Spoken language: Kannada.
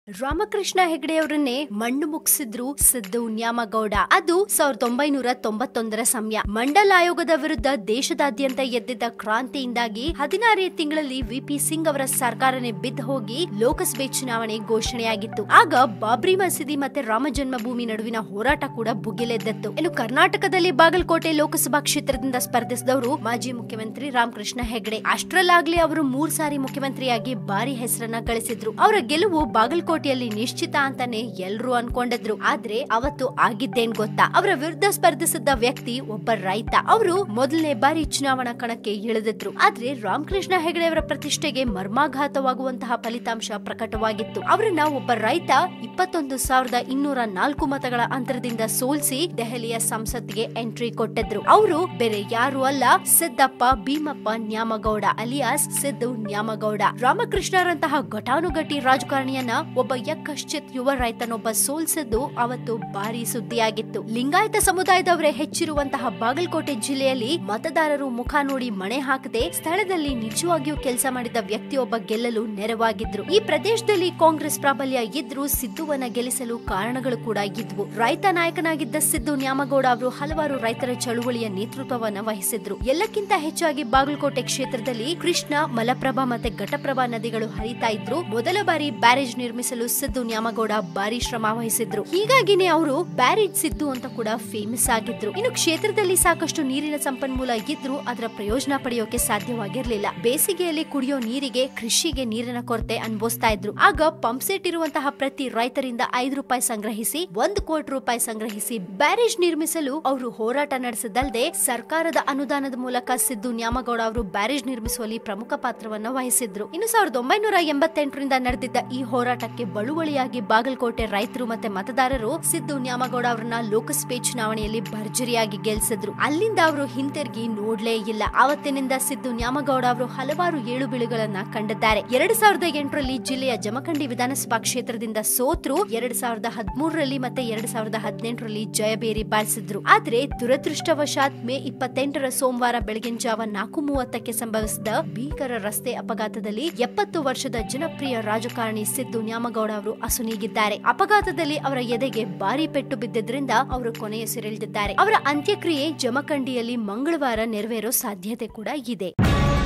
ರಾಮಕೃಷ್ಣ ಹೆಗಡೆ ಅವರನ್ನೇ ಮಣ್ಣು ಮುಗಿಸಿದ್ರು ಸಿದ್ದು ನ್ಯಾಮಗೌಡ ಅದು ಸಾವಿರದ ಒಂಬೈನೂರ ತೊಂಬತ್ತೊಂದರ ಸಮಯ ಮಂಡಲ್ ಆಯೋಗದ ವಿರುದ್ಧ ದೇಶದಾದ್ಯಂತ ಎದ್ದಿದ್ದ ಕ್ರಾಂತಿಯಿಂದಾಗಿ ಹದಿನಾರನೇ ತಿಂಗಳಲ್ಲಿ ವಿಪಿ ಸಿಂಗ್ ಅವರ ಸರ್ಕಾರನೇ ಬಿದ್ದು ಹೋಗಿ ಲೋಕಸಭೆ ಚುನಾವಣೆ ಘೋಷಣೆಯಾಗಿತ್ತು ಆಗ ಬಾಬ್ರಿ ಮಸೀದಿ ಮತ್ತೆ ರಾಮ ಜನ್ಮಭೂಮಿ ನಡುವಿನ ಹೋರಾಟ ಕೂಡ ಭುಗಿಲೆದ್ದತ್ತು ಇನ್ನು ಕರ್ನಾಟಕದಲ್ಲಿ ಬಾಗಲಕೋಟೆ ಲೋಕಸಭಾ ಕ್ಷೇತ್ರದಿಂದ ಸ್ಪರ್ಧಿಸಿದವರು ಮಾಜಿ ಮುಖ್ಯಮಂತ್ರಿ ರಾಮಕೃಷ್ಣ ಹೆಗಡೆ ಅಷ್ಟರಲ್ಲಾಗ್ಲೇ ಅವರು ಮೂರ್ ಸಾರಿ ಮುಖ್ಯಮಂತ್ರಿಯಾಗಿ ಭಾರಿ ಹೆಸರನ್ನ ಗಳಿಸಿದ್ರು ಅವರ ಗೆಲುವು ಬಾಗಲಕೋಟೆಯಲ್ಲಿ ನಿಶ್ಚಿತ ಅಂತಾನೆ ಎಲ್ರು ಅನ್ಕೊಂಡಿದ್ರು ಆದ್ರೆ ಅವತ್ತು ಆಗಿದ್ದೇನ್ ಗೊತ್ತಾ ಅವರ ವಿರುದ್ಧ ಸ್ಪರ್ಧಿಸಿದ್ದ ವ್ಯಕ್ತಿ ಒಬ್ಬ ರೈತ ಅವರು ಮೊದಲನೇ ಬಾರಿ ಚುನಾವಣಾ ಕಣಕ್ಕೆ ಇಳಿದಿದ್ರು ಆದ್ರೆ ರಾಮಕೃಷ್ಣ ಹೆಗಡೆ ಅವರ ಪ್ರತಿಷ್ಠೆಗೆ ಮರ್ಮಾಘಾತವಾಗುವಂತಹ ಫಲಿತಾಂಶ ಪ್ರಕಟವಾಗಿತ್ತು ಅವರನ್ನ ಒಬ್ಬ ರೈತ ಇಪ್ಪತ್ತೊಂದು ಸಾವಿರದ ಇನ್ನೂರ ನಾಲ್ಕು ಮತಗಳ ಅಂತರದಿಂದ ಸೋಲಿಸಿ ದೆಹಲಿಯ ಸಂಸತ್ಗೆ ಎಂಟ್ರಿ ಕೊಟ್ಟಿದ್ರು ಅವರು ಬೇರೆ ಯಾರು ಅಲ್ಲ ಸಿದ್ದಪ್ಪ ಭೀಮಪ್ಪ ನ್ಯಾಮಗೌಡ ಅಲಿಯಾಸ್ ಸಿದ್ದು ನ್ಯಾಮಗೌಡ ರಾಮಕೃಷ್ಣರಂತಹ ಘಟಾನುಘಟಿ ರಾಜಕಾರಣಿಯನ್ನ ಒಬ್ಬ ಯಕ್ಕಶ್ಚಿತ್ ಯುವ ರೈತನೊಬ್ಬ ಸೋಲ್ಸಿದ್ದು ಅವತ್ತು ಭಾರಿ ಸುದ್ದಿಯಾಗಿತ್ತು ಲಿಂಗಾಯತ ಸಮುದಾಯದವರೇ ಹೆಚ್ಚಿರುವಂತಹ ಬಾಗಲಕೋಟೆ ಜಿಲ್ಲೆಯಲ್ಲಿ ಮತದಾರರು ಮುಖ ನೋಡಿ ಮಣೆ ಹಾಕದೆ ಸ್ಥಳದಲ್ಲಿ ನಿಜವಾಗಿಯೂ ಕೆಲಸ ಮಾಡಿದ ವ್ಯಕ್ತಿಯೊಬ್ಬ ಗೆಲ್ಲಲು ನೆರವಾಗಿದ್ರು ಈ ಪ್ರದೇಶದಲ್ಲಿ ಕಾಂಗ್ರೆಸ್ ಪ್ರಾಬಲ್ಯ ಇದ್ರೂ ಸಿದ್ದುವನ್ನ ಗೆಲ್ಲಿಸಲು ಕಾರಣಗಳು ಕೂಡ ಇದ್ವು ರೈತ ನಾಯಕನಾಗಿದ್ದ ಸಿದ್ದು ನ್ಯಾಮಗೌಡ ಅವರು ಹಲವಾರು ರೈತರ ಚಳುವಳಿಯ ನೇತೃತ್ವವನ್ನ ವಹಿಸಿದ್ರು ಎಲ್ಲಕ್ಕಿಂತ ಹೆಚ್ಚಾಗಿ ಬಾಗಲಕೋಟೆ ಕ್ಷೇತ್ರದಲ್ಲಿ ಕೃಷ್ಣ ಮಲಪ್ರಭಾ ಮತ್ತೆ ಘಟಪ್ರಭಾ ನದಿಗಳು ಹರಿತಾ ಇದ್ರು ಮೊದಲ ಬಾರಿ ಬ್ಯಾರೇಜ್ ನಿರ್ಮಿಸಲು ಸಿದ್ದು ನ್ಯಾಮಗೌಡ ಭಾರಿ ಶ್ರಮ ವಹಿಸಿದ್ರು ಹೀಗಾಗಿನೇ ಅವರು ಬ್ಯಾರೇಜ್ ಸಿದ್ದು ಅಂತ ಕೂಡ ಫೇಮಸ್ ಆಗಿದ್ರು ಇನ್ನು ಕ್ಷೇತ್ರದಲ್ಲಿ ಸಾಕಷ್ಟು ನೀರಿನ ಸಂಪನ್ಮೂಲ ಇದ್ರೂ ಅದರ ಪ್ರಯೋಜನ ಪಡೆಯೋಕೆ ಸಾಧ್ಯವಾಗಿರ್ಲಿಲ್ಲ ಬೇಸಿಗೆಯಲ್ಲಿ ಕುಡಿಯೋ ನೀರಿಗೆ ಕೃಷಿಗೆ ನೀರಿನ ಕೊರತೆ ಅನುಭವಿಸ್ತಾ ಇದ್ರು ಆಗ ಪಂಪ್ ಸೆಟ್ ಇರುವಂತಹ ಪ್ರತಿ ರೈತರಿಂದ ಐದು ರೂಪಾಯಿ ಸಂಗ್ರಹಿಸಿ ಒಂದು ಕೋಟಿ ರೂಪಾಯಿ ಸಂಗ್ರಹಿಸಿ ಬ್ಯಾರೇಜ್ ನಿರ್ಮಿಸಲು ಅವರು ಹೋರಾಟ ನಡೆಸಿದಲ್ಲದೆ ಸರ್ಕಾರದ ಅನುದಾನದ ಮೂಲಕ ಸಿದ್ದು ನ್ಯಾಮಗೌಡ ಅವರು ಬ್ಯಾರೇಜ್ ನಿರ್ಮಿಸುವಲ್ಲಿ ಪ್ರಮುಖ ಪಾತ್ರವನ್ನ ವಹಿಸಿದ್ರು ಇನ್ನು ಸಾವಿರದ ಒಂಬೈನೂರ ಎಂಬತ್ತೆಂಟರಿಂದ ನಡೆದಿದ್ದ ಈ ಹೋರಾಟಕ್ಕೆ ಬಳುವಳಿಯಾಗಿ ಬಾಗಲಕೋಟೆ ರೈತರು ಮತ್ತೆ ಮತದಾರರು ಸಿದ್ದು ನ್ಯಾಮಗೌಡ ಅವರನ್ನ ಲೋಕಸಭೆ ಚುನಾವಣೆಯಲ್ಲಿ ಭರ್ಜರಿಯಾಗಿ ಗೆಲ್ಸಿದ್ರು ಅಲ್ಲಿಂದ ಅವರು ಹಿಂತಿರುಗಿ ನೋಡ್ಲೇ ಇಲ್ಲ ಆವತ್ತಿನಿಂದ ಸಿದ್ದು ನ್ಯಾಮಗೌಡ ಅವರು ಹಲವಾರು ಏಳು ಬೀಳುಗಳನ್ನ ಕಂಡಿದ್ದಾರೆ ಎರಡ್ ಸಾವಿರದ ಎಂಟರಲ್ಲಿ ಜಿಲ್ಲೆಯ ಜಮಖಂಡಿ ವಿಧಾನಸಭಾ ಕ್ಷೇತ್ರದಿಂದ ಸೋತ್ರು ಎರಡ್ ಸಾವಿರದ ಹದಿಮೂರರಲ್ಲಿ ಮತ್ತೆ ಎರಡ್ ಸಾವಿರದ ಹದಿನೆಂಟರಲ್ಲಿ ಜಯಬೇರಿ ಬಾರಿಸಿದ್ರು ಆದ್ರೆ ದುರದೃಷ್ಟವಶಾತ್ ಮೇ ಇಪ್ಪತ್ತೆಂಟರ ಸೋಮವಾರ ಬೆಳಗಿನ ಜಾವ ನಾಲ್ಕು ಮೂವತ್ತಕ್ಕೆ ಸಂಭವಿಸಿದ ಭೀಕರ ರಸ್ತೆ ಅಪಘಾತದಲ್ಲಿ ಎಪ್ಪತ್ತು ವರ್ಷದ ಜನಪ್ರಿಯ ರಾಜಕಾರಣಿ ಸಿದ್ದು ನ್ಯಾಮಗೌಡ ಅವರು ಅಸುನೀಗಿದ್ದಾರೆ ಅಪಘಾತದಲ್ಲಿ ಅವರ ಎದೆಗೆ ಭಾರಿ ಪೆಟ್ಟು ಬಿದ್ದಿದ್ರಿಂದ ಅವರು ಕೊನೆಯುಸಿರೆಳೆದಿದ್ದಾರೆ ಅವರ ಅಂತ್ಯಕ್ರಿಯೆ ಜಮಖಂಡಿಯಲ್ಲಿ ಮಂಗಳವಾರ ನೆರವೇರೋ ಸಾಧ್ಯತೆ ಕೂಡ ಇದೆ